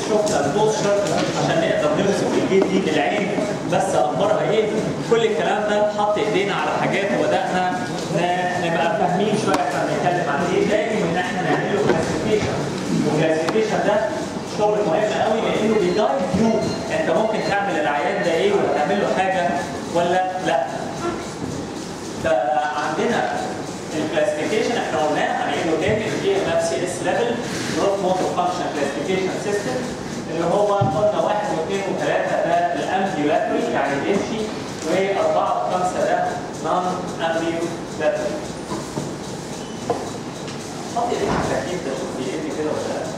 شفنا البوستشر عشان نقدر نوصف الجيت دي للعين بس اخبارها ايه كل الكلام ده حط ايدينا على حاجات وبدانا ن- نبقى فاهمين شويه احنا بنتكلم عن ايه لازم ان احنا نعمل له كلاسيفيكيشن والكلاسيفيكيشن ده شغل مهم قوي لانه بيجايد يو انت ممكن تعمل العيان ده ايه ولا تعمل له حاجه ولا لا فعندنا الكلاسيفيكيشن احنا قلناه هنعيده تاني الاي ام اف سي اس ليفل جروث موتور فانكشن كلاسيفيكيشن سيستم اللي هو قلنا واحد واثنين وثلاثه ده الامبيولاتري يعني بيمشي واربعه وخمسه ده نون امبيولاتري حط ايديك على التركيب ده شوف بيقل كده ولا لا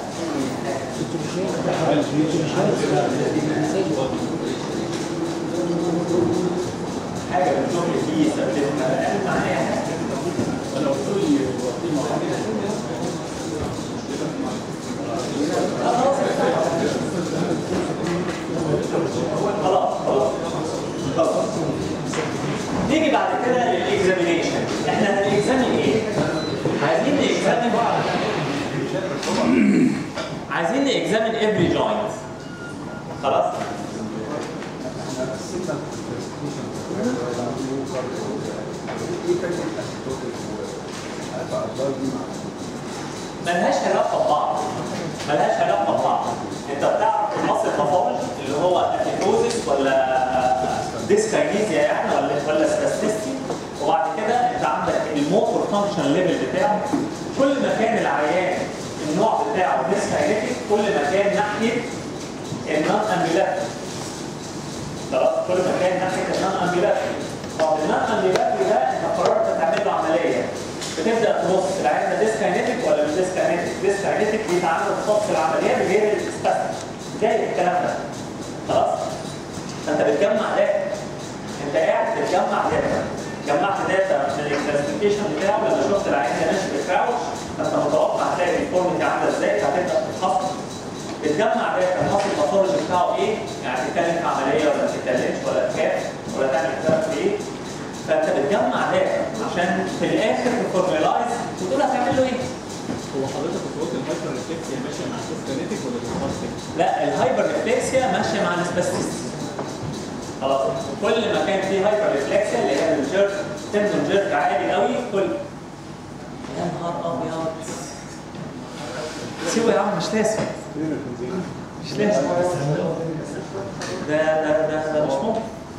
حاجه بنشوف فيه ثبتنا اعمل معايا حاجه خلاص خلاص خلاص نيجي بعد كده للاكزامينيشن احنا هنكزامين ايه؟ عايزين نكزامين عايزين نكزامين افري جوينت خلاص؟ ملهاش علاقه ببعض ملهاش علاقه ببعض انت بتعرف المصل باثولوجي اللي هو ابيتوزيس ولا ديسكاينيزيا يعني ولا ولا سباستيستي وبعد كده انت عندك الموتور فانكشن ليفل بتاعه كل ما كان العيان النوع بتاعه ديسكاينيتيك كل ما كان ناحيه النون امبيلاتري خلاص كل ما كان ناحيه النون امبيلاتري طب النون امبيلاتري ده انت قررت تعمل له عمليه بتبدا تبص العيان ده ديسكاينيتيك ولا مش ديسكاينيتيك ديسكاينيتيك بيتعامل خاص في العمليات غير السباستيك جاي الكلام ده خلاص فانت بتجمع داتا انت قاعد بتجمع داتا جمعت داتا من الكلاسيفيكيشن بتاعه لما شفت العيان ده ماشي بكراوش فانت متوقع هتلاقي الفورم دي عامله ازاي فهتبدا تتخصص بتجمع داتا المصل الباثولوجي بتاعه ايه يعني تتكلم في عمليه ولا ما تتكلمش ولا تخاف ولا تعمل كلام في ايه فانت بتجمع داتا عشان في الاخر تفورملايز وتقول هتعمل له ايه هو حضرتك خطوات الهايبر ريفلكسيا ماشيه مع السيستماتيك ولا بالفاستيك؟ لا الهايبر ريفلكسيا ماشيه مع السباستيس خلاص كل ما كان فيه هايبر ريفلكسيا اللي هي الجيرك تندون جيرك عالي قوي كل يا نهار ابيض سيبه يا عم مش لازم مش لازم ده ده ده ده مش ممكن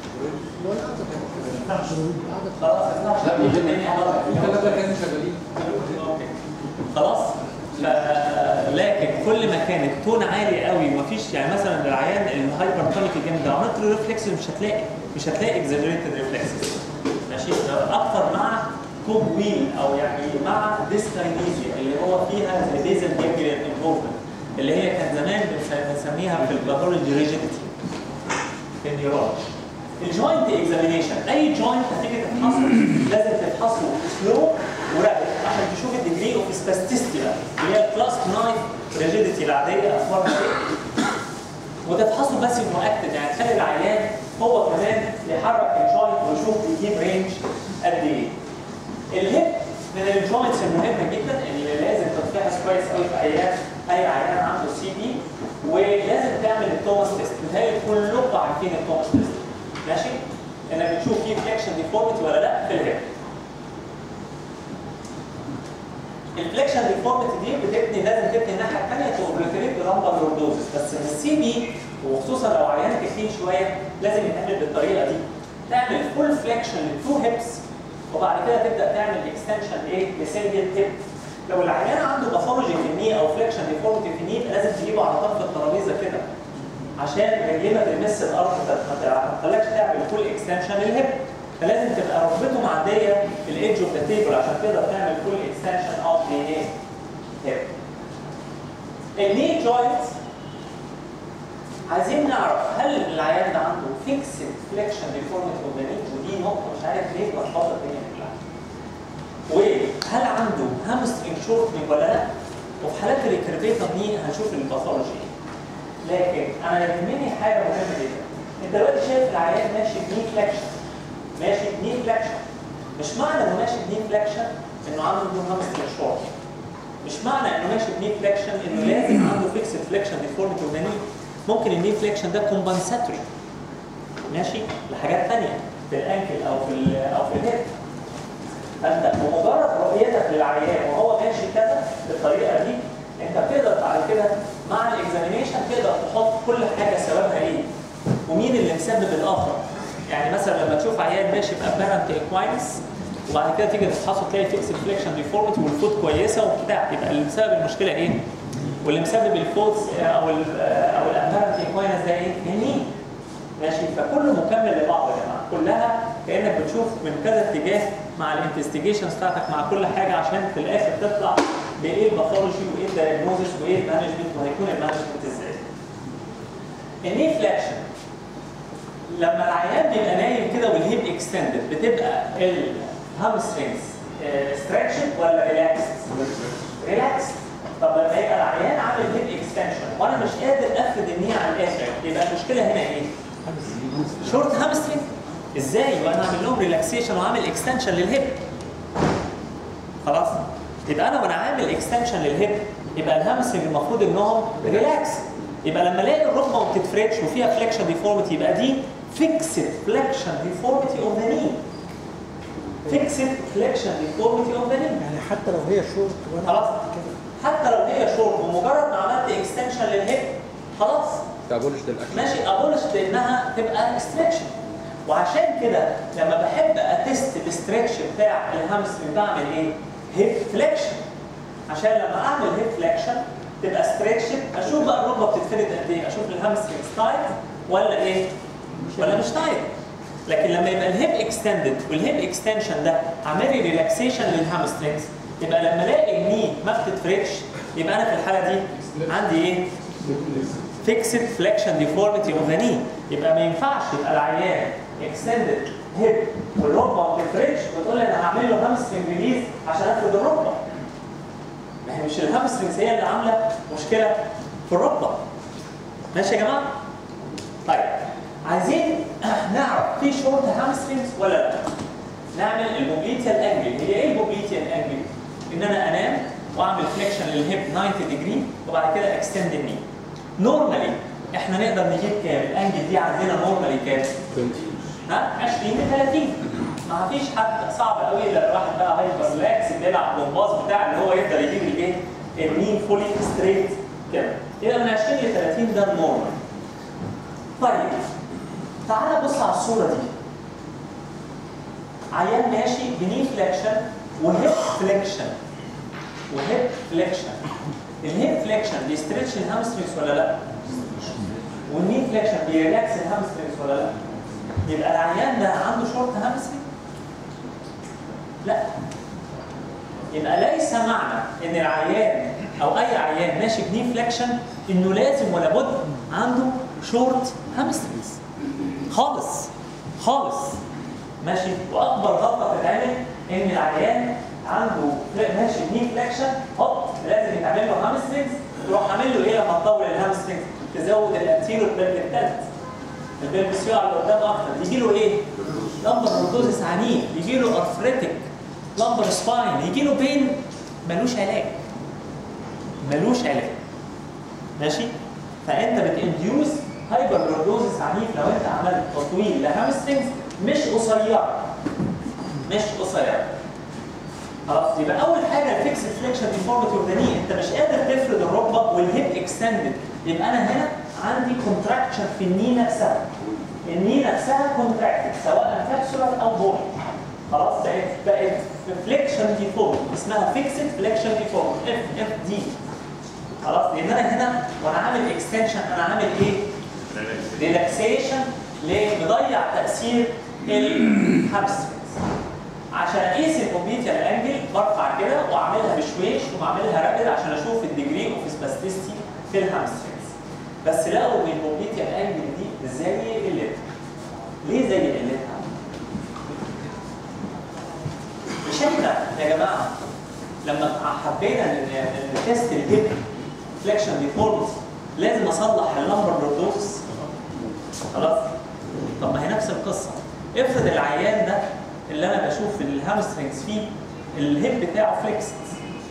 خلاص لا من غير الثلاثه كانوا شغالين خلاص ف... لكن كل ما كان التون عالي قوي ومفيش يعني مثلا العيان الهايبر تونيك الجامد لو عملت له ريفلكس مش هتلاقي مش هتلاقي اكزاجريتد ريفلكسز ماشي ده اكتر مع كوب ويل او يعني مع ديسكاينيزيا اللي هو فيها ديزل جانجليان انفولفمنت اللي هي كان زمان بنس- بنسميها في الباثولوجي ريجيديتي في النيورولوجي الجوينت اكزامينيشن اي جوينت هتيجي تفحصه لازم تفحصه سلو ورابد عشان تشوف الديجري اوف سباستيستي اللي هي الكلاس 9 ريجيديتي العاديه اخبارها ايه وتفحصه بس انه اكتد يعني تخلي العيان هو كمان يحرك الجوينت ويشوف بيجيب رينج قد ايه الهيب من الجوينتس المهمه جدا اللي لازم تتفحص كويس قوي في عيان اي عيان عنده سي بي ولازم تعمل التوماس تيست بتهيألي كلكم عارفين التوماس تيست ماشي انك بتشوف فيه فليكشن ديفورميتي ولا لا في الهيب الفليكشن ديفورميتي دي بتبني لازم تبني الناحيه الثانيه توبليتريت برامبر لوردوزس بس في السي بي وخصوصا لو عيان تخين شويه لازم يتعمل بالطريقه دي تعمل فول فليكشن للتو هيبس وبعد كده تبدا تعمل اكستنشن ايه لسنجل هيب لو العيان عنده باثولوجي في الني او فليكشن ديفورميتي في الني لازم تجيبه على طرف الترابيزه كده عشان رجليه ما تلمس الارض ما تخليكش تعمل فول اكستنشن للهيب فلازم تبقى ركبته معديه في الايدج اوف ذا تيبل عشان تقدر تعمل فول اكستنشن اوف ذا هيب الني جوينت عايزين نعرف هل العيان ده عنده فيكسد فليكشن ديفورميتي اوف ذا ني ودي نقطه مش عارف ليه ملخبطه الدنيا كلها وهل عنده هامسترنج شورتنج ولا لا وفي حالات الريكربيتر ني هنشوف الباثولوجي لكن انا يهمني حاجه مهمه جدا انت دلوقتي شايف العيان ماشي بني فليكشن ماشي بني فليكشن مش معنى انه ماشي بني فليكشن انه عنده هامسترنج شورت مش معنى انه ماشي بني فليكشن انه لازم عنده فيكسد فليكشن ديفورميتي اوف ذا ني ممكن الني فليكشن ده كومبنساتوري ماشي لحاجات ثانيه في الانكل او في ال او في الهيد فانت بمجرد رؤيتك للعيان وهو ماشي كذا بالطريقه دي انت بتقدر بعد كده مع الاكزامينيشن تقدر تحط كل حاجه سببها ايه ومين اللي مسبب الاخر يعني مثلا لما تشوف عيان ماشي بابارنت اكواينس وبعد كده تيجي تفحصه تلاقي فيكس فليكشن ديفورميتي والفوت كويسه وبتاع يبقى اللي مسبب المشكله ايه؟ واللي مسبب الفوتس او ال او الابارنت اكواينس ده ايه؟ النين ماشي فكله مكمل لبعضه يا جماعه كلها كانك بتشوف من كذا اتجاه مع الانفستيجيشنز بتاعتك مع كل حاجه عشان في الاخر تطلع بايه الباثولوجي وايه الدايجنوزس وايه المانجمنت وهيكون المانجمنت ازاي. الني فليكشن لما العيان بيبقى نايم كده والهيب اكستندد بتبقى الهامسترينجز ستريتشد ولا ريلاكسد؟ ريلاكسد طب لما يبقى العيان عامل هيب اكستنشن وانا مش قادر افرد النية على الاخر يبقى المشكله هنا ايه؟ شورت هامسترينج ازاي وانا اعمل لهم ريلاكسيشن وعامل اكستنشن للهيب خلاص يبقى انا وانا عامل اكستنشن للهيب يبقى الهامسترينج المفروض انهم ريلاكس يبقى لما الاقي الركبه ما بتتفردش وفيها فليكشن ديفورميتي يبقى دي فيكسد فليكشن ديفورميتي اوف ذا ني فيكسد فليكشن ديفورميتي اوف ذا ني يعني حتى لو هي شورت وانا خلاص. كده حتى لو هي شورت بمجرد ما عملت اكستنشن للهيب خلاص تابولش للاكشن ماشي ابولش لانها تبقى ستريتشن وعشان كده لما بحب اتست الاسترتش بتاع الهامسترنج بعمل ايه؟ هيب فليكشن عشان لما اعمل هيب فليكشن تبقى ستريتشد اشوف بقى الركبه بتتفرد قد ايه اشوف الهامسترنج تايت ولا ايه؟ ولا مش تايت لكن لما يبقى الهيب اكستندد والهيب اكستنشن ده عامل لي ريلاكسيشن للهامسترنجز يبقى لما الاقي الني ما بتتفردش يبقى انا في الحاله دي عندي ايه؟ فيكسد فليكشن ديفورميتي اوف ذا ني يبقى ما ينفعش يبقى العيان اكستندد هيب والركبه ما بتفردش وتقول لي انا هعمل له هامسترنج ريليز عشان افرد الركبه ما هي مش الهامسترنجز هي اللي عامله مشكله في الركبه ماشي يا جماعه؟ طيب عايزين نعرف في شورت هامسترنجز ولا لا؟ نعمل البوبليتيال انجل هي ايه البوبليتيال انجل؟ ان انا انام واعمل فليكشن للهيب 90 ديجري وبعد كده اكستند الني نورمالي احنا نقدر نجيب كام؟ الانجل دي عندنا نورمالي كام؟ ها 20 ل 30 ما فيش حد صعب قوي الا الواحد بقى هايبر ريلاكس بيلعب جمباز بتاع اللي هو يقدر يجيب الايه؟ النين فولي ستريت كده يبقى من 20 ل 30 ده النورمال طيب تعالى بص على الصوره دي عيان ماشي بني فليكشن وهيب فليكشن وهيب فليكشن الهيب فليكشن بيستريتش الهامسترينجز ولا لا؟ والني فليكشن بيريلاكس الهامسترينجز ولا لا؟ يبقى العيان ده عنده شورت هامسترينج؟ لا يبقى ليس معنى ان العيان او اي عيان ماشي بني فليكشن انه لازم ولا بد عنده شورت هامسترينجز خالص خالص ماشي واكبر غلطه بتتعمل ان العيان عنده فل- ماشي بني فليكشن هوب لازم يتعمل له هامسترينجز تروح عامل له ايه لما تطول الهامسترينجز تزود الانتيرو بلفيكتات البلفس يقع لقدام اكتر يجي له ايه؟ لمبر روتوزيس عنيف يجي له ارثريتك لمبر سباين يجي له بين ملوش علاج ملوش علاج ماشي فانت بتنديوس هايبر لوردوزيس عنيف لو انت عملت تطويل لهامسترينجز مش قصيره مش قصيره خلاص يبقى اول حاجه الفيكس فليكشن ديفورميتي اوف ذا ني انت مش قادر تفرد الركبه والهيب اكستندد يبقى انا هنا عندي كونتراكشن في الني نفسها الني نفسها كونتراكتد سواء كابسولار او بون خلاص بقت بقت فليكشن ديفورم اسمها فيكسد فليكشن ديفورم اف اف دي خلاص لان انا هنا وانا عامل اكستنشن انا عامل ايه؟ ريلاكسيشن ليه؟ مضيع تاثير الهامسترينجز عشان اقيس الكمبيوتر انجل برفع كده واعملها بشويش واعملها رابد عشان اشوف الديجري اوف سباستيستي في الهامسترينجز بس لقوا ان الكمبيوتر انجل دي زي قلتها ليه زي قلتها؟ مش احنا يا جماعه لما حبينا ن- ن- نتست الهيب فليكشن ديفورمز لازم اصلح اللمبر لوردوزس خلاص طب ما هي نفس القصه افرض العيان ده اللي انا بشوف الهامسترينجز فيه الهيب بتاعه فليكسد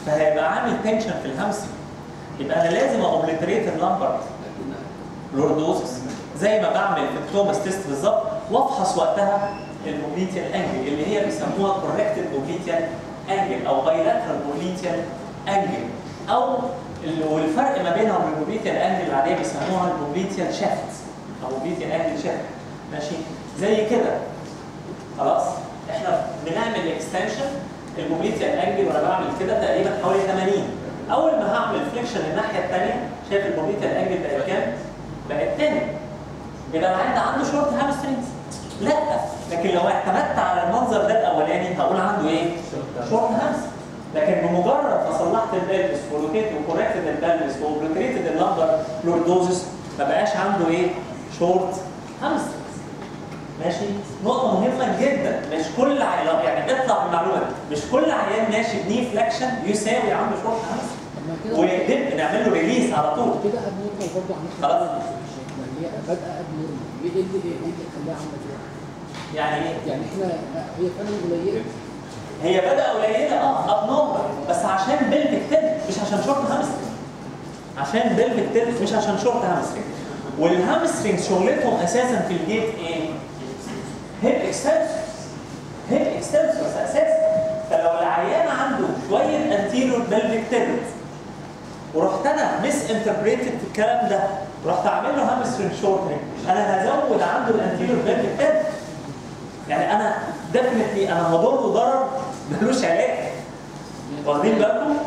فهيبقى عامل تنشن في الهمسترنج يبقى انا لازم اوبليتريت اللمبر لوردوزس زي ما بعمل في التوماس تيست بالظبط وافحص وقتها البوبليتيال انجل اللي هي بيسموها كوركتد بوبليتيال انجل او بايلاترال بوبليتيال انجل او ال- والفرق ما بينها وبين البوبليتيال انجل العاديه بيسموها البوبليتيال شافت او بوبليتيال انجل شافت ماشي زي كده خلاص احنا بنعمل اكستنشن البوبليتيال انجل وانا بعمل كده تقريبا حوالي 80 اول ما هعمل فليكشن الناحيه الثانيه شايف البوبليتيال انجل بقت كام؟ بقت 10 يبقى انا عندي عنده شورت هامسترينجز لا لكن لو اعتمدت على المنظر ده الاولاني هقول عنده ايه؟ شورت هامسترينج لكن بمجرد ما صلحت البلبس ولوكيت وكوركتد البلبس وبلوكيتد اللمبر لوردوزس ما بقاش عنده ايه؟ شورت هامسترينج ماشي نقطة مهمة جدا مش كل عيان يعني اطلع بالمعلومة دي. مش كل عيان ماشي بني فليكشن يساوي عنده شورت هامسترينج طب ما كده ودب نعمل له ريليس على طول كده قبل نورمال برضه عملت خلاص. يعني هي بادئه قبل نورمال ايه اللي ايه اللي خلاها عامله كده؟ يعني ايه؟ يعني احنا هي فعلا قليله هي بدأ قليلة اه اب نورمال بس عشان بلفيك تلت مش عشان شورت هامسترينج عشان بلفيك تلت مش عشان شورت هامسترينج والهامسترينج شغلتهم اساسا في الجيت ايه؟ هيب اكستنسور هيب اكستنسور اساسا فلو العيان عنده شويه انتيريور بلفيك تلت ورحت انا مس انتربريتد الكلام ده رحت اعمل له هامسترينج شورتنج انا هزود عنده الانتيريور بلفيك تلت يعني انا ديفنتلي انا هضره ضرر ملوش علاج واخدين بالكم؟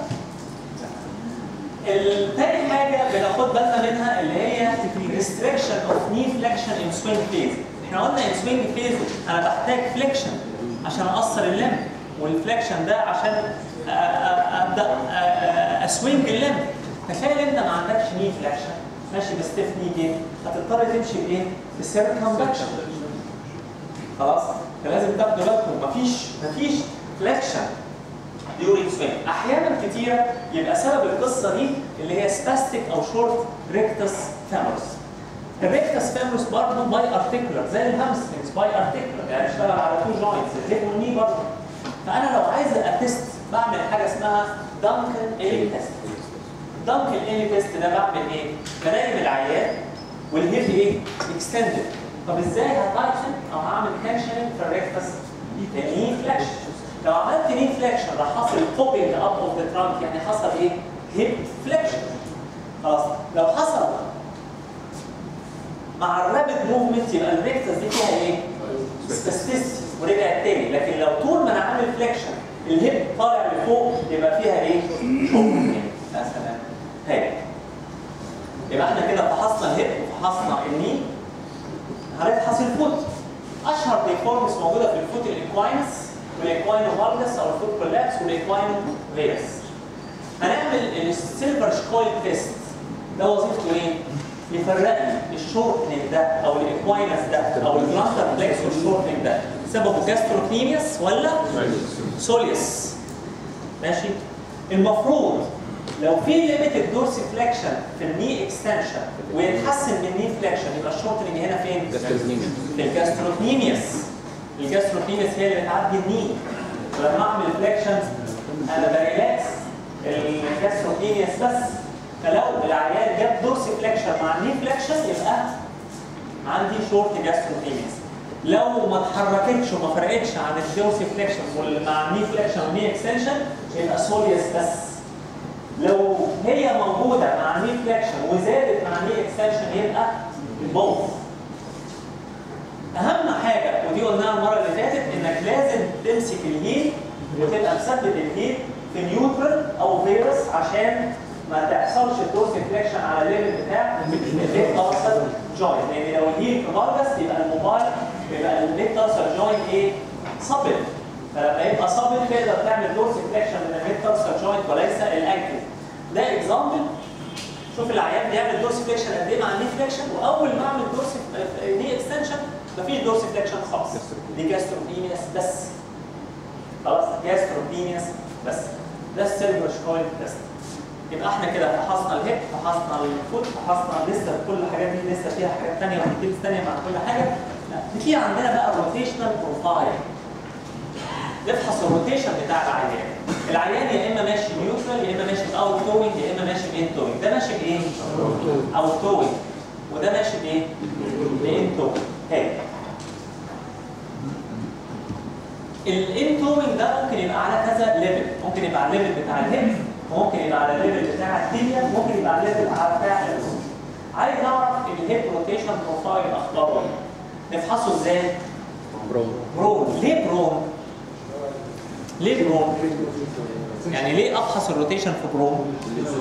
التاني حاجه بناخد بالنا منها اللي هي restriction of knee flexion in swing phase احنا قلنا in swing phase انا بحتاج flexion عشان اقصر اللم والفليكشن ده عشان أ- أ- ابدا أ- أ- اسوينج اللم تخيل انت ما عندكش knee flexion ماشي بستيف ني جيم هتضطر تمشي بايه؟ بالسيركمفلكشن خلاص فلازم تاخدوا بالكم مفيش مفيش فليكشن ديورينج سوينج احيانا كتيره يبقى سبب القصه دي اللي هي سباستيك او شورت ريكتس فيمورس الريكتس فيمورس برضه باي ارتيكولر زي الهامسترينجز باي ارتيكولر يعني اشتغل على تو جوينتس الهيب والني برضه فانا لو عايز اتست بعمل حاجه اسمها دانكن ايلي تيست دانكن ايلي تيست ده بعمل ايه؟ بنيم العيان والهيب ايه؟ اكستندد طب ازاي هتايتن او هعمل تنشن في الريكتس؟ الني فليكشن لو عملت ني فليكشن راح حصل بوبينج اب اوف ذا ترانك يعني حصل ايه؟ هيب فليكشن خلاص لو حصل مع الرابid موفمنت يبقى الريكتس دي فيها ايه؟ سباستيستي ورجعت تاني لكن لو طول ما انا عامل فليكشن الهيب طالع لفوق يبقى فيها ايه؟ شوك مثلا هاي يبقى احنا كده فحصنا الهيب وفحصنا الني هنفحص الفوت اشهر ديفورمز موجوده في الفوت الاكواينس والاكواينو فالجس او الفوت كولابس والاكواينو فيرس هنعمل السيلفر شكويل تيست ده وظيفته ايه؟ يفرق لي الشورتنج ده او الاكواينس ده او البلانتر فليكس والشورتنج ده سببه جاستروكنيميوس ولا سوليوس ماشي المفروض لو في ليميتد دورسي فليكشن في الني اكستنشن ويتحسن من الني فليكشن يبقى الشورتنج هنا فين؟ في الجاستروكنيميوس الجاستروكنيميوس هي اللي بتعدي الني ولما اعمل فليكشن انا بريلاكس الجاستروكنيميوس بس فلو العيان جاب دورسي فليكشن مع الني فليكشن يبقى عندي شورت جاستروكنيميوس لو ما اتحركتش وما فرقتش عن الدورسي فليكشن مع الني فليكشن والني اكستنشن يبقى سوليوس بس لو هي موجوده مع الني فليكشن وزادت مع الني اكستنشن يبقى بوث اهم حاجه ودي قلناها المره اللي فاتت انك لازم تمسك الهيل وتبقى مثبت الهيل في نيوترال او فيروس عشان ما تحصلش الدورس فليكشن على الليفل بتاع الليت تارسل جوينت لان لو الهيل في فالجس يبقى الموبايل يبقى الليت تارسل جوينت ايه؟ صبل فلما يبقى صبل تقدر تعمل دورس فليكشن من الليت تارسل جوينت وليس الانكل ده اكزامبل شوف العيان بيعمل دورس فليكشن قد ايه مع الني فليكشن واول ما اعمل دورس ني اكستنشن مفيش دورس فليكشن خالص دي جاستروبينيس بس خلاص جاستروبينيس بس ده السيلفر شكويل تيست يبقى احنا كده فحصنا الهيب فحصنا الفوت فحصنا لسه كل الحاجات دي لسه فيها حاجات ثانيه وديتيلز ثانيه مع كل حاجه لا في عندنا بقى الروتيشنال بروفايل نفحص الروتيشن بتاع العيان العيان يا اما ماشي نيوترال يا اما ماشي اوت توينج يا اما ماشي بان توينج ده ماشي بايه؟ اوت توينج وده ماشي بايه؟ بان توينج هاي الان توينج ده ممكن يبقى على كذا ليفل ممكن يبقى على الليفل بتاع الهيب وممكن يبقى على الليفل بتاع التيبيا وممكن يبقى على الليفل على بتاع الرأس. عايز اعرف الهيب روتيشن بروفايل اخباره ايه نفحصه ازاي؟ برون برون ليه برون؟ ليه برون؟ يعني ليه ابحث الروتيشن في برون؟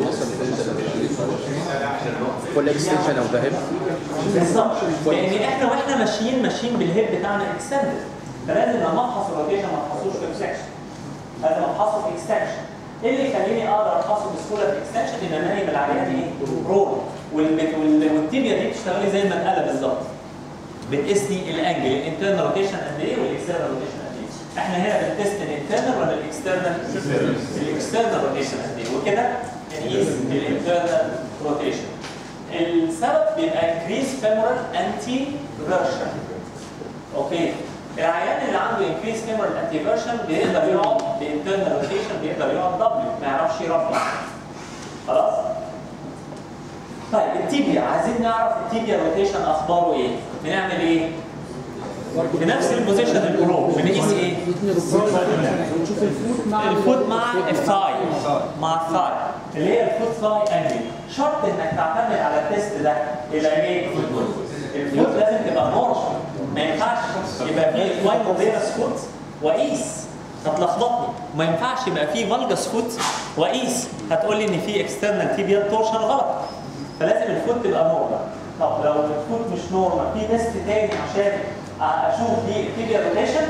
فول اكستنشن اوف ذا هيب بالظبط لان احنا واحنا ماشيين ماشيين بالهيب بتاعنا اكستندد فلازم لما ابحث الروتيشن ما ابحثوش في اكستنشن لازم ابحثه في اكستنشن ايه اللي يخليني اقدر ابحثه بسهوله في اكستنشن ان انا نايم العيان ايه؟ برون والبت- وال- والتيبيا دي بتشتغلي زي المنقله بالظبط بتقيس لي الانجل الانترنال روتيشن قد ايه والاكسترنال روتيشن قد ايه احنا هنا بنتست الانترنال ولا الاكسترنال الاكسترنال روتيشن قد ايه وكده نقيس الانترنال روتيشن السبب بيبقى increase femoral anti-version اوكي العيان اللي عنده increase femoral anti-version بيقدر يقعد بانترنال روتيشن بيقدر يقعد دبل ما يعرفش يرفع خلاص طيب التيبيا عايزين نعرف التيبيا روتيشن اخباره ايه بنعمل ايه في نفس البوزيشن الجروب بنقيس ايه ونشوف الفوت مع الفوت مع الثاي مع الثاي اللي هي الفوت ثاي انجل شرط انك تعتمد على التيست ده الى ايه؟ الفوت لازم تبقى نورمال ما ينفعش يبقى فيه وايد فيروس فوت واقيس هتلخبطني ما ينفعش يبقى فيه فالجس فوت واقيس هتقول لي ان في اكسترنال تيبيال تورشن غلط فلازم الفوت تبقى نورمال طب لو الفوت مش نورمال في تيست تاني عشان اشوف دي التيبيال روتيشن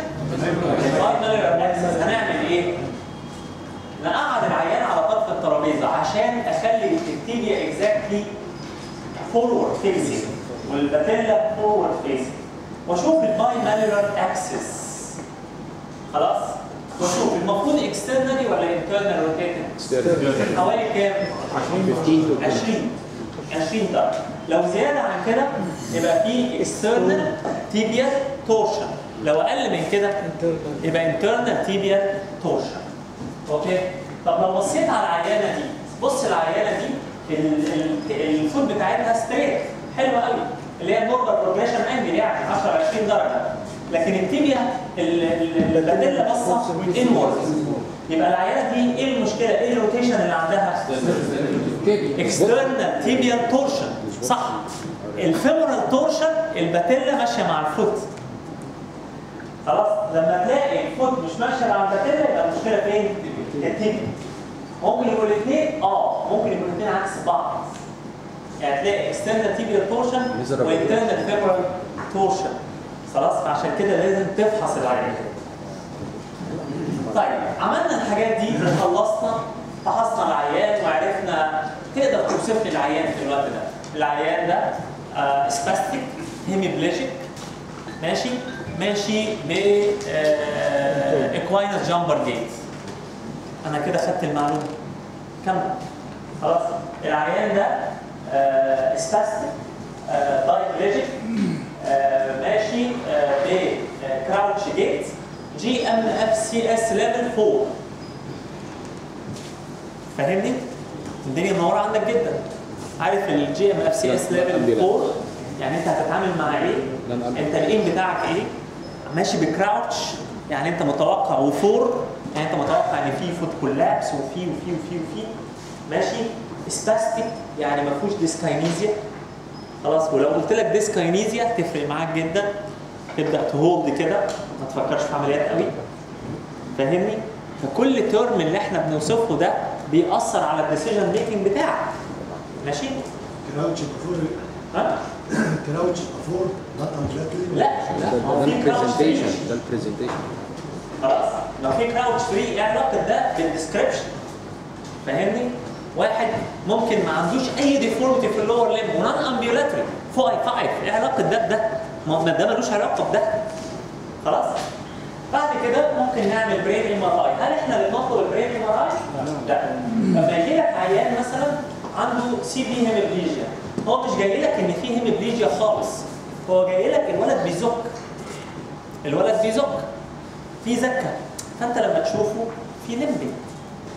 هنعمل ايه؟ نقعد العيان على طرف الترابيزه عشان اخلي التيبيا اكزاكتلي فورورد فيسنج والباتيلا فورورد فيسنج واشوف الباي مالولار اكسس خلاص؟ واشوف المفروض اكسترنالي ولا انترنال روتيتد؟ حوالي كام؟ 15 to 20 20 20 درجه لو زياده عن كده يبقى في اكسترنال تيبيال تورشن لو اقل من كده يبقى انترنال تيبيال تورشن اوكي طب لو بصيت على العيانه دي بص العيانه دي ال- ال- الفوت بتاعتها ستريت حلوه قوي اللي هي النورمال بروجريشن انجل يعني 10 20 درجه لكن التيبيا ال- ال- الباديلا باصه انورد يبقى العيانه دي ايه المشكله؟ ايه الروتيشن اللي عندها؟ كده اكسترنال تيبيال تورشن صح الفيمورال تورشن الباتيلا ماشيه مع الفوت خلاص لما تلاقي الفوت مش ماشيه مع الباتيلا يبقى المشكله فين؟ التيبيا ممكن يبقوا الاثنين اه ممكن يبقوا الاثنين عكس بعض يعني تلاقي اكسترنال تيبيال تورشن Miserable. وانترنال فيمورال تورشن خلاص فعشان كده لازم تفحص العيان طيب عملنا الحاجات دي وخلصنا فحصنا العيان وعرفنا تقدر توصف لي العيان في الوقت ده العيان ده آه سباستيك هيميبليجيك ماشي ماشي ب اكواينس جامبر جيت انا كده خدت المعلومه كمل خلاص العيان ده آه سباستيك آه دايبليجيك آه ماشي آه ب كراوتش جيت جي ام اف سي اس ليفل 4 فاهمني؟ الدنيا منوره عندك جدا عارف الجي ام اف سي اس ليفل 4 يعني انت هتتعامل مع ايه؟ لن ألعب. انت الايم بتاعك ايه؟ ماشي بكراوتش يعني انت متوقع وفور يعني انت متوقع ان في فوت كولابس وفي وفي وفي وفي ماشي سباستيك يعني ما فيهوش ديسكاينيزيا خلاص ولو قلت لك ديسكاينيزيا تفرق معاك جدا تبدا تهولد كده ما تفكرش في عمليات قوي فاهمني؟ فكل ترم اللي احنا بنوصفه ده بيأثر على الديسيجن ميكنج بتاعك ماشي؟ كراوتش بافور ها؟ كراوتش بافور نوت امبلاتوري لا لا ده هو ده في كراوتش فري البرزنتيشن ده البرزنتيشن خلاص لو في كراوتش فري ايه علاقه ده بالديسكربشن فاهمني؟ واحد ممكن ما عندوش اي ديفورميتي في اللور ليم ونون امبيولاتري فوق اي 5 ايه علاقه ده بده؟ ما ما ده ملوش علاقه بده خلاص؟ بعد كده ممكن نعمل برين ام ار اي، هل احنا اللي بنطلب البرين ام ار اي؟ لا لما يجي لك عيان مثلا عنده سي بي هيمبليجيا هو مش جاي لك ان في هيمبليجيا خالص هو جاي لك الولد بيزك الولد بيزك في زكه فانت لما تشوفه في لمبي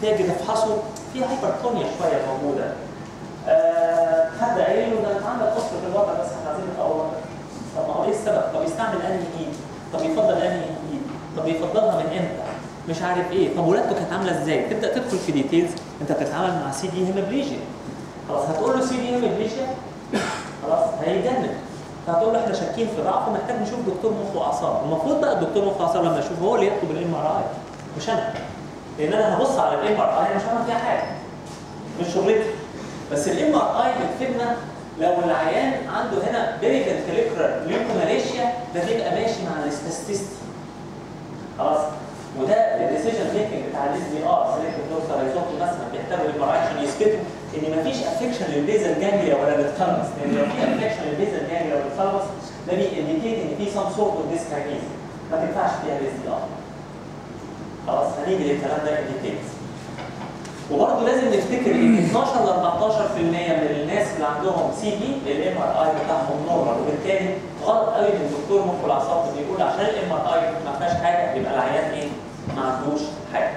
تيجي تفحصه في هايبرتونيا شويه موجوده آه، حد قايل له ده انت عندك قصر في الوضع بس احنا عايزين نطور طب ما هو ايه السبب؟ طب يستعمل انهي ايد؟ طب يفضل انهي ايد؟ طب يفضلها من امتى؟ مش عارف ايه، طب ولادته كانت عامله ازاي؟ تبدا تدخل في ديتيلز انت بتتعامل مع سي دي هيموبليجيا خلاص هتقول له سي دي هيموبليجيا خلاص هيجنن فهتقول له احنا شاكين في ضعف ومحتاج نشوف دكتور مخ واعصاب، المفروض بقى الدكتور مخ واعصاب لما يشوف هو اللي يطلب الام ار اي مش انا لان انا هبص على الام ار اي مش هعمل فيها حاجه مش شغلتي بس الام ار اي بتفيدنا لو العيان عنده هنا بيري فنتريكولار ليوكوماليشيا ده بيبقى ماشي مع الاستاستيستي خلاص وده الديسيجن ميكنج بتاع الاس دي ار سيلكتيف دورسال ريزوكي مثلا بيحتاجوا الام ار اي عشان يثبتوا ان مفيش افكشن للبيزل جانجليا ولا للثالمس لان لو في افكشن للبيزل جانجليا ولا للثالمس ده بيindicate ان في سم سورت اوف ديسكاينيز ما تنفعش فيها الاس دي ار خلاص هنيجي للكلام ده indicate وبرضه لازم نفتكر ان 12 ل 14% من الناس اللي عندهم سي بي الام ار اي بتاعهم نورمال وبالتالي غلط قوي ان الدكتور مخ والاعصاب بيقول عشان الام ار اي ما فيهاش حاجه يبقى العيان ايه؟ ما عندوش حاجه.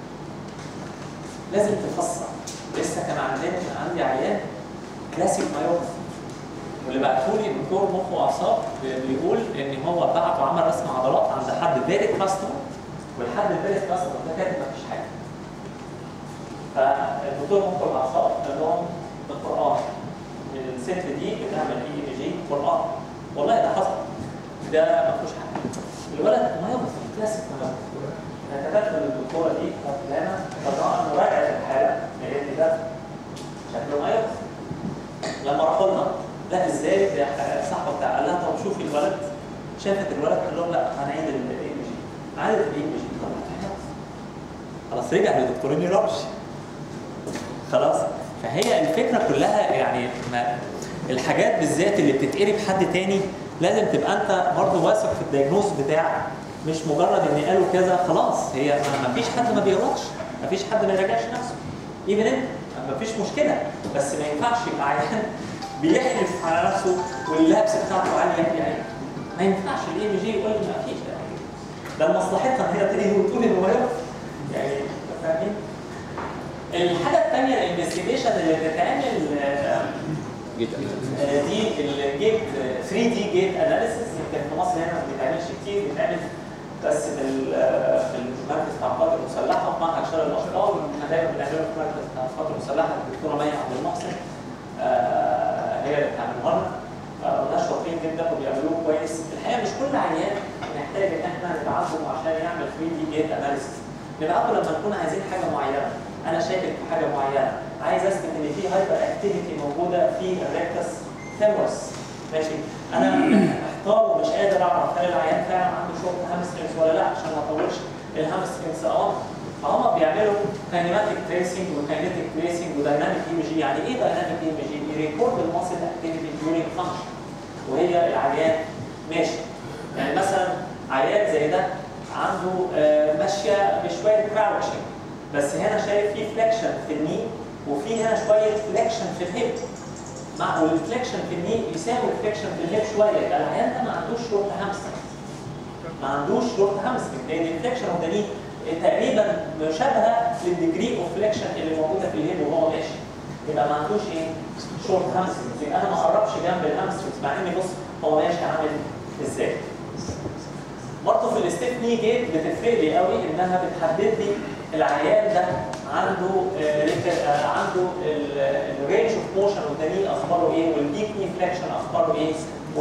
لازم تفسر لسه كان عندنا عندي عيان كلاسيك مايوباثي واللي بعته لي دكتور مخ واعصاب بيقول ان هو بعت وعمل رسم عضلات عند حد فيري كاستمر والحد الفيري كاستمر ده كاتب ما فيش حاجه. فالدكتور مخ والاعصاب قال لهم القران الست دي بتعمل اي اي جي قران والله ده حصل ده ما فيهوش حاجه الولد ما يبص كلاسيك ما يبص انا كتبت للدكتوره دي فلانه طبعا مراجعه الحاله قالت لي ده شكله ما يبص لما راحوا لنا لا ازاي ده صاحبه بتاع قال لها طب شوفي الولد شافت الولد قال لهم لا هنعيد الاي اي جي عادت الاي اي جي طب خلاص رجع لدكتور نيورولوجي خلاص فهي الفكره كلها يعني ما الحاجات بالذات اللي بتتقري بحد تاني لازم تبقى انت برضه واثق في الدياجنوز بتاعك مش مجرد ان قالوا كذا خلاص هي ما ما فيش حد ما بيغلطش ما فيش حد ما يراجعش نفسه ايفن انت ما فيش مشكله بس ما ينفعش يبقى عيان بيحلف على نفسه واللابس بتاعته عاليه يعني ما ينفعش الاي جي يقول لي ما فيش ده مصلحتها ان هي تيجي وتقول ان هو يقف. يعني فاهمين؟ الحاجه الثانيه الانفستيجيشن اللي بتتعمل آه، جيت آه، دي الجيت 3 دي جيت اناليسيس يمكن في مصر هنا ما بيتعملش كتير بيتعمل بس في ال- آه، في المركز بتاع القوات المسلحه وفي معهد شر الاطفال احنا دايما بنعمله في المركز بتاع القوات المسلحه الدكتوره مي عبد المحسن آه، هي اللي بتعملها لنا آه، ناس شاطرين جدا وبيعملوه كويس الحقيقه مش كل عيان محتاج ان احنا نبعته عشان يعمل 3 دي جيت اناليسيس نبعته لما نكون عايزين حاجه معينه انا شاكك في حاجه معينه عايز اثبت ان في هايبر اكتيفيتي موجوده في الريكتس فيمورس ماشي انا محتار ومش قادر اعرف هل العيان فعلا عنده شورت هامسترينجز ولا لا عشان ما اطولش الهامسترينجز اه فهم بيعملوا كاينماتيك تريسنج وكاينيتيك تريسنج ودايناميك اي جي يعني ايه دايناميك اي جي؟ يريكورد الماسل اكتيفيتي ديورينج فانكشن وهي العيان ماشي يعني مثلا عيان زي ده عنده آه، ماشيه بشويه كراوتشنج بس هنا شايف في فليكشن في الني وفي هنا شويه فليكشن في الهيب مع والفليكشن في الني يساوي الفليكشن في الهيب شويه يبقى العيان ده ما عندوش شورت هامسترنج ما عندوش شورت هامسترنج لان الفليكشن اوف ذا ني تقريبا مشابهه للديجري اوف فليكشن اللي موجوده في الهيب وهو ماشي يبقى ما عندوش ايه شورت هامسترنج يبقى انا ما اقربش جنب الهامسترنج مع اني بص هو ماشي عامل ازاي برضه في الستيفني جيت بتفرق لي قوي انها بتحدد لي العيان ده عنده آه، ريك- آه، عنده الرينج اوف موشن اوف ذا ني اخباره ايه والبيك ني فليكشن اخباره ايه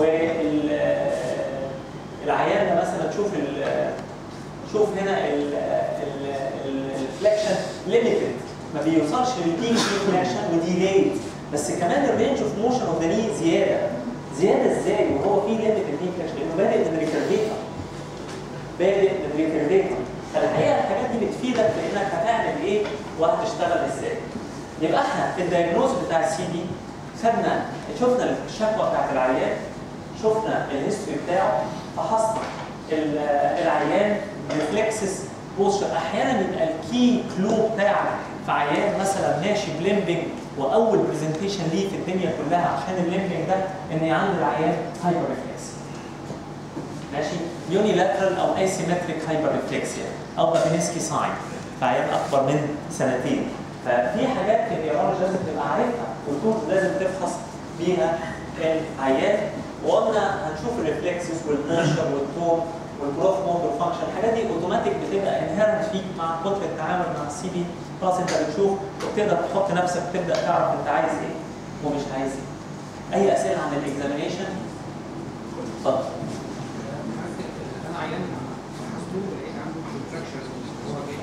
والعيان ده مثلا تشوف ال- شوف هنا الفليكشن ليميتد ما بيوصلش للبيك ني فليكشن وديليد بس كمان الرينج اوف موشن اوف ذا ني زياده زياده ازاي وهو في ليميتد ني فليكشن لانه بادئ من ريكيرفيتر بادئ من ريكيرفيتر فالحقيقه الحاجات دي بتفيدك في انك هتعمل ايه وهتشتغل ازاي. يبقى احنا في الدايجنوز بتاع السي دي خدنا شفنا الشكوى بتاعت العيان شفنا الهيستوري بتاعه فحصنا ال- العيان ريفلكسز بوستر احيانا يبقى الكي كلو بتاعك في عيان مثلا ماشي بليمبنج واول برزنتيشن ليه في الدنيا كلها عشان الليمبنج ده ان عند العيان هايبر ريفلكس ماشي يونيلاترال او اسيمتريك هايبر ريفلكسيا او بابينسكي ساين في عيان اكبر من سنتين ففي حاجات في النيورولوجي لازم تبقى عارفها وتكون لازم تفحص بيها العيان وقلنا هنشوف الريفلكسز والنشر والتون والجروث مود والفانكشن الحاجات دي اوتوماتيك بتبقى انهيرنت فيك مع كتر التعامل مع السي بي خلاص انت بتشوف وبتقدر تحط نفسك تبدا تعرف انت عايز ايه ومش عايز ايه اي اسئله عن الاكزامينيشن اتفضل انا عيان فحصته لقيت عنده كونتراكشن هو جاي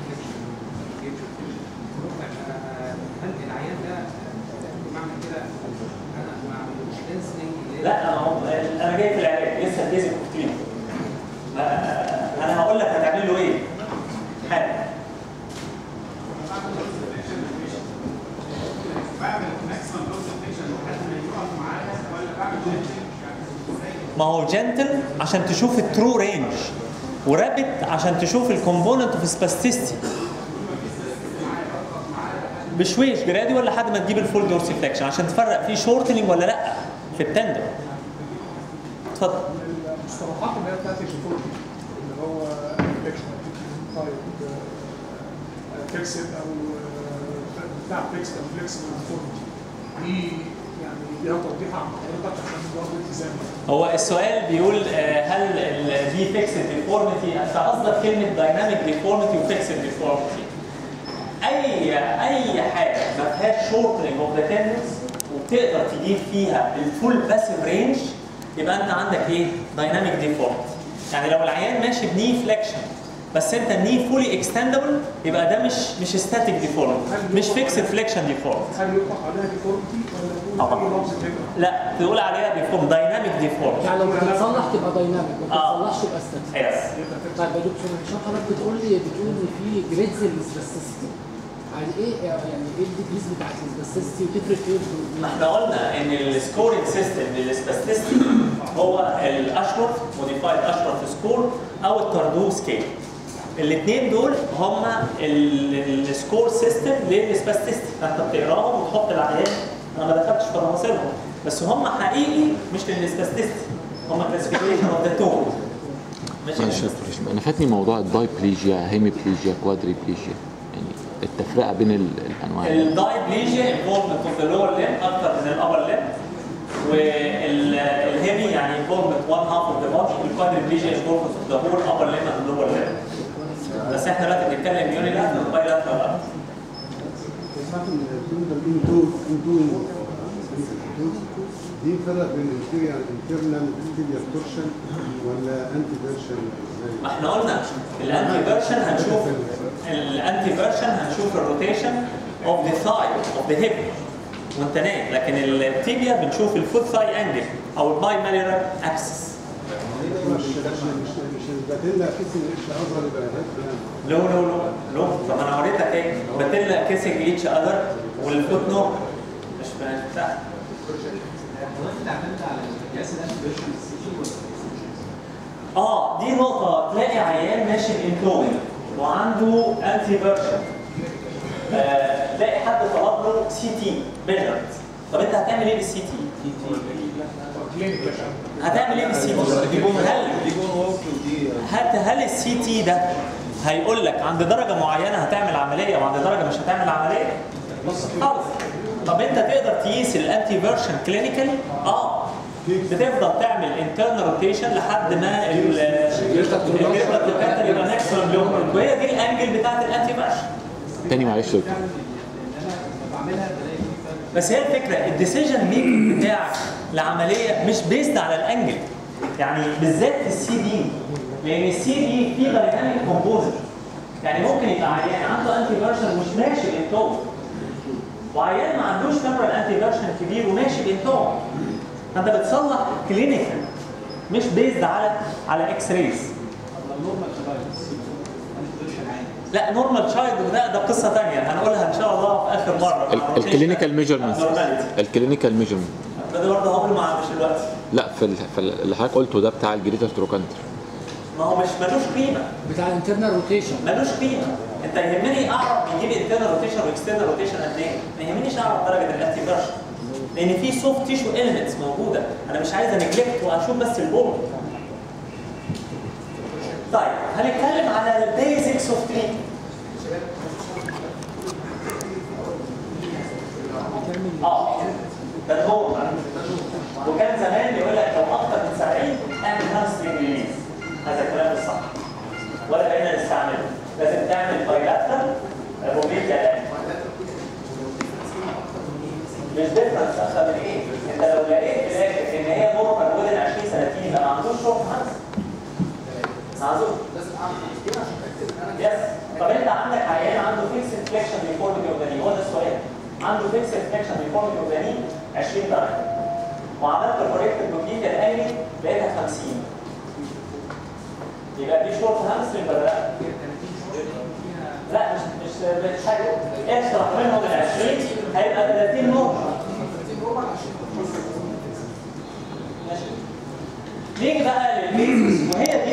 هل العيان ده معنى كده انا ما عملوش لينسنج لا انا هو انا جاي في العلاج لسه البيزك اوف تريتمنت انا هقول لك هتعمل له ايه حاجه بعمل ماكسيمم كونسنتريشن لحد ما يقف معايا ولا بعمل ما هو جنتل عشان تشوف الترو رينج ورابت عشان تشوف الكومبوننت اوف سباستيستي بشويش جرادي ولا لحد ما تجيب الفول دورسيفلكشن عشان تفرق فيه شورتنج ولا لا في التندر اتفضل المصطلحات اللي هي بتاعت الجيتور اللي هو انفكشن طيب فيكسد او آه، بتاع فيكس او فليكس دي يعني ليها توضيح عن حضرتك عشان برضه التزام هو السؤال بيقول آه، هل ال- دي فيكسد ديفورميتي انت قصدك كلمه دايناميك ديفورميتي وفيكسد ديفورميتي اي اي حاجه ما فيهاش شورتنج اوف ذا تندنس وبتقدر تجيب فيها الفول باسيف رينج يبقى انت عندك ايه؟ دايناميك ديفورميتي يعني لو العيان ماشي بني فليكشن بس انت الني فولي اكستندبل يبقى ده مش مش ستاتيك ديفورميتي مش فيكسد فليكشن ديفورميتي هل يطلق عليها ديفورمتي ولا طبعا. نقول اي لفظ تاني؟ لا تقول عليها ديفورم دايناميك ديفورميتي يعني لو بتتصلح تبقى دايناميك ما آه. بتتصلحش تبقى ستاتيك يس طيب يا دكتور هشام حضرتك بتقول لي بتقول ان في جريدز للسباستيستي يعني ايه يعني ايه الديجريز بتاعت السباستيستي وتفرق ايه في- ما احنا قلنا ان السكورينج سيستم للسباستيستي هو الاشرف موديفايد اشرف سكور او التاردو سكيل الاثنين دول هم السكور سيستم للسباستيستي فانت بتقراهم وتحط العيان انا ما دخلتش في تفاصيلهم بس هم حقيقي مش للسباستيستي هم كلاسيفيكيشن اوف ذا تون مش معلش يا دكتور هشام، انا فاتني موضوع الدايبليجيا هيميبليجيا كوادريبليجيا يعني التفرقه بين ال- الانواع الدايبليجيا انفولمنت اوف ذا لور ليم اكتر من الابر ليم والهيمي يعني انفولمنت 1 هاف اوف ذا بودي والكوادريبليجيا انفولمنت اوف ذا هول ابر ليم اند لور ليم بس احنا دلوقتي بنتكلم يوني لاترال باي لاترال ساعات الكلمة الانتو انتو دي فرق بين الانتيريال انترنال انتيريال تورشن ولا انتي فيرشن ما احنا قلنا الانتي فيرشن هنشوف الانتي فيرشن هنشوف الروتيشن اوف ذا ثاي اوف ذا هيب وانت نايم لكن التيبيا بنشوف الفوت ثاي انجل او الباي ماليرال اكسس مش مش مش الباتيلا كيس الاتش اصغر يبقى هيك يعني لو لو لو لو طب انا وريتك ايه بتلا كيسنج ايتش اذر والفوت نو مش مش بتاع اه دي نقطة تلاقي عيان ماشي بانتومي وعنده انتي فيرشن آه تلاقي حد طلب له سي تي ميجرد طب انت هتعمل ايه بالسي تي؟ كلينيك عشان هتعمل ايه بالسي تي؟ هل هل هل السي تي ده هيقول لك عند درجه معينه هتعمل عمليه وعند درجه مش هتعمل عمليه؟ خالص طب انت تقدر تقيس الانتي فيرشن كلينيكالي؟ اه بتفضل تعمل انترنال روتيشن لحد ما الجريتر يبقى ماكسيمم لوكال وهي دي الانجل بتاعت الانتي فيرشن تاني معلش يا دكتور بس هي الفكره الديسيجن ميكنج بتاعك لعمليه مش بيزد على الانجل يعني بالذات في السي دي لان السي دي فيه دايناميك كومبوزر يعني ممكن يبقى عيان عنده انتي فيرشن مش ماشي بانتوم وعيان ما عندوش تمبرال انتي فيرشن كبير وماشي بانتوم انت بتصلح كلينيكال مش بيزد على على اكس ريز لا نورمال تشايلد وده ده قصه ثانيه هنقولها ان شاء الله في اخر مره ال- الكلينيكال ميجرمنت Abnormality. الكلينيكال ميجرمنت ده برضه هقول مع مش الوقت لا في ال- في ال- اللي حضرتك قلته ده بتاع الجريتر تروكانتر ما هو مش ملوش قيمه بتاع الانترنال روتيشن ملوش قيمه انت يهمني اعرف بيجيب انترنال روتيشن واكسترنال روتيشن قد ايه ما يهمنيش اعرف درجه الانتي فيرشن لان في سوفت تيشو اليمنتس موجوده انا مش عايز انجلكت واشوف بس البول طيب هنتكلم على البيزكس اوف تريتمنت اه ده نورمال وكان زمان يقول لك لو اكتر من 70 اعمل هامسترنج ريليز هذا الكلام مش صح ولا بقينا نستعمله لازم تعمل بايلاترال روميتيا الان مش ديفرنس اكتر من ايه؟ انت لو لقيت في الاخر ان هي نورمال ودن 20 30 يبقى ما عندوش شورت هامس معذور لازم اعمل كده عشان اتاكد ان انا يس طب انت عندك عيان عنده فيكس انفليكشن ديفورميتي اوف ذا ني هو ده السؤال عنده فيكس انفليكشن ديفورميتي اوف ذا ني 20 درجه وعملت كوريكتد بوكيت الانمي لقيتها 50 يبقى دي شورت هامسترنج ولا لا؟ لا مش مش مش حاجه اشرح منهم ال 20 هيبقى 30 نقطه ماشي نيجي بقى للبيزنس وهي